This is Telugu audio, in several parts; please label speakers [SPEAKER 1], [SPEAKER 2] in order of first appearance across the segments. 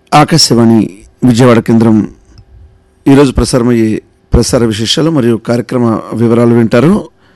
[SPEAKER 1] ఆకాశవాణి విజయవాడ కేంద్రం ఈరోజు ప్రసారమయ్యే ప్రసార విశేషాలు మరియు కార్యక్రమ వివరాలు వింటారు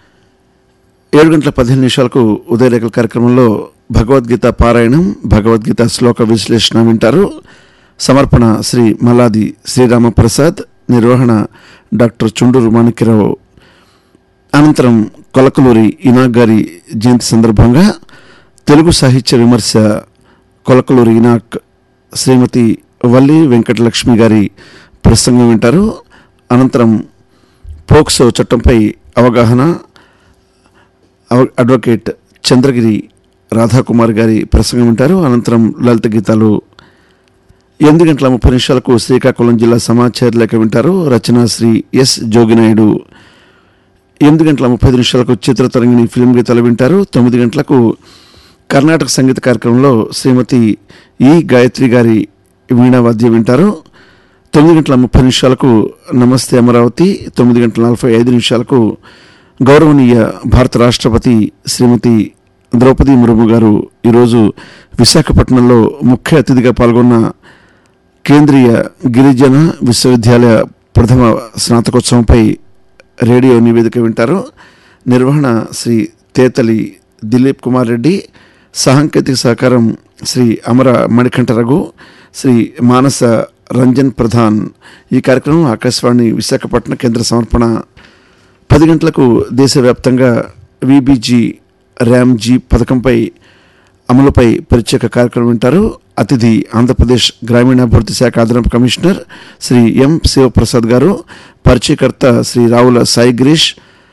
[SPEAKER 1] ఏడు గంటల పదిహేను నిమిషాలకు ఉదయరేఖల కార్యక్రమంలో భగవద్గీత పారాయణం భగవద్గీత శ్లోక విశ్లేషణ వింటారు సమర్పణ శ్రీ మల్లాది శ్రీరామప్రసాద్ నిర్వహణ డాక్టర్ చుండూరు మాణిక్యరావు అనంతరం కొలకలూరి ఇనాక్ గారి జయంతి సందర్భంగా తెలుగు సాహిత్య విమర్శ కొలకలూరి ఇనాక్ శ్రీమతి వల్లి వెంకటలక్ష్మి గారి ప్రసంగం వింటారు అనంతరం పోక్సో చట్టంపై అవగాహన అవ- అడ్వకేట్ చంద్రగిరి రాధాకుమార్ గారి ప్రసంగం వింటారు అనంతరం లలిత గీతాలు ఎనిమిది గంటల ముప్పై నిమిషాలకు శ్రీకాకుళం జిల్లా సమాచార లేఖ వింటారు రచన శ్రీ ఎస్ జోగినాయుడు ఎనిమిది గంటల ముప్పై ఐదు నిమిషాలకు చిత్రతరంగిణి ఫిలిం గీతాలు వింటారు తొమ్మిది గంటలకు కర్ణాటక సంగీత కార్యక్రమంలో శ్రీమతి ఈ గాయత్రి గారి వీణా వాద్యం వింటారు తొమ్మిది గంటల ముప్పై నిమిషాలకు నమస్తే అమరావతి తొమ్మిది గంటల నలభై ఐదు నిమిషాలకు గౌరవనీయ భారత రాష్ట్రపతి శ్రీమతి ద్రౌపది ముర్ము గారు ఈరోజు విశాఖపట్నంలో ముఖ్య అతిథిగా పాల్గొన్న కేంద్రీయ గిరిజన విశ్వవిద్యాలయ ప్రథమ స్నాతకోత్సవంపై రేడియో నివేదిక వింటారు నిర్వహణ శ్రీ తేతలి దిలీప్ కుమార్ రెడ్డి సాంకేతిక సహకారం శ్రీ అమర మణికంఠ రఘు శ్రీ మానస రంజన్ ప్రధాన్ ఈ కార్యక్రమం ఆకాశవాణి విశాఖపట్నం కేంద్ర సమర్పణ పది గంటలకు దేశవ్యాప్తంగా విబిజి ర్యామ్ జీ పథకంపై అమలుపై ప్రత్యేక కార్యక్రమం వింటారు అతిథి ఆంధ్రప్రదేశ్ గ్రామీణాభివృద్ధి శాఖ అదనపు కమిషనర్ శ్రీ ఎం శివప్రసాద్ గారు పరిచయకర్త శ్రీ రావుల సాయి గిరీష్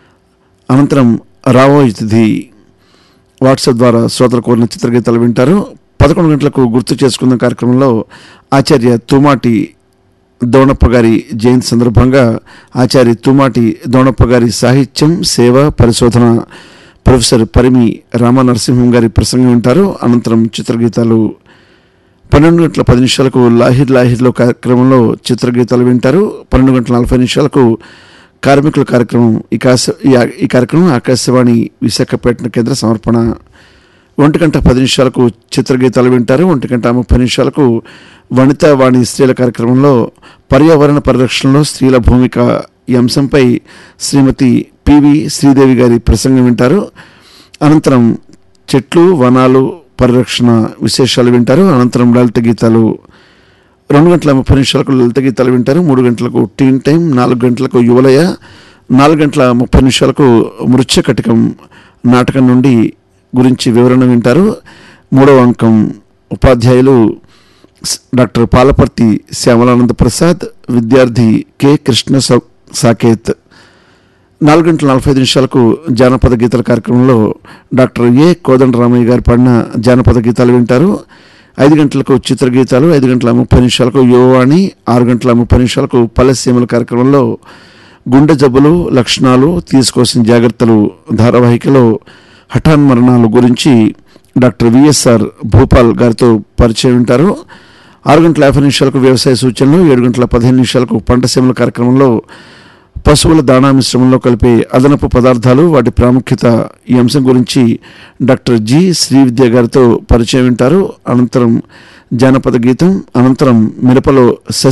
[SPEAKER 1] అనంతరం రావో అతిథి వాట్సాప్ ద్వారా శ్రోతలు కోరిన చిత్రగీతాలు వింటారు పదకొండు గంటలకు గుర్తు చేసుకున్న కార్యక్రమంలో ఆచార్య తుమాటి దోణప్ప గారి జయంతి సందర్భంగా ఆచార్య తుమాటి దోణప్ప గారి సాహిత్యం సేవ పరిశోధన ప్రొఫెసర్ పరిమి రామనరసింహం గారి ప్రసంగం వింటారు అనంతరం చిత్రగీతాలు పన్నెండు గంటల పది నిమిషాలకు లాహిర్ లాహిర్లో కార్యక్రమంలో చిత్రగీతాలు వింటారు పన్నెండు గంటల నలభై నిమిషాలకు కార్మికుల కార్యక్రమం ఈ కాశ ఈ ఆ- ఈ కార్యక్రమం ఆకాశవాణి విశాఖపట్నం కేంద్ర సమర్పణ ఒంటి గంట పది నిమిషాలకు చిత్రగీతాలు వింటారు ఒంటి గంట ముప్పై నిమిషాలకు వనితా వాణి స్త్రీల కార్యక్రమంలో పర్యావరణ పరిరక్షణలో స్త్రీల భూమిక ఈ అంశంపై శ్రీమతి పివి శ్రీదేవి గారి ప్రసంగం వింటారు అనంతరం చెట్లు వనాలు పరిరక్షణ విశేషాలు వింటారు అనంతరం లలిత గీతాలు రెండు గంటల ముప్పై నిమిషాలకు లలిత గీతాలు వింటారు మూడు గంటలకు టీన్ టైం నాలుగు గంటలకు యువలయ నాలుగు గంటల ముప్పై నిమిషాలకు మృత్య కటికం నాటకం నుండి గురించి వివరణ వింటారు మూడవ అంకం ఉపాధ్యాయులు స్- డాక్టర్ పాలపర్తి శ్యామలానంద ప్రసాద్ విద్యార్థి కె కృష్ణ సా- సాకేత్ నాలుగు గంటల నలభై ఐదు నిమిషాలకు జానపద గీతాల కార్యక్రమంలో డాక్టర్ ఏ కోదండరామయ్య గారు పాడిన జానపద గీతాలు వింటారు ఐదు గంటలకు చిత్రగీతాలు ఐదు గంటల ముప్పై నిమిషాలకు యువవాణి ఆరు గంటల ముప్పై నిమిషాలకు పల్లెసీమల కార్యక్రమంలో గుండె జబ్బులు లక్షణాలు తీసుకోవాల్సిన జాగ్రత్తలు ధారావాహికలో హఠాన్ మరణాల గురించి డాక్టర్ విఎస్ఆర్ భూపాల్ గారితో పరిచయం వింటారు ఆరు గంటల యాభై నిమిషాలకు వ్యవసాయ సూచనలు ఏడు గంటల పదిహేను నిమిషాలకు పంట సీమల కార్యక్రమంలో పశువుల దాణా మిశ్రమంలో కలిపే అదనపు పదార్థాలు వాటి ప్రాముఖ్యత ఈ అంశం గురించి డాక్టర్ జి శ్రీవిద్య గారితో పరిచయం వింటారు అనంతరం జానపద గీతం అనంతరం మిరపలో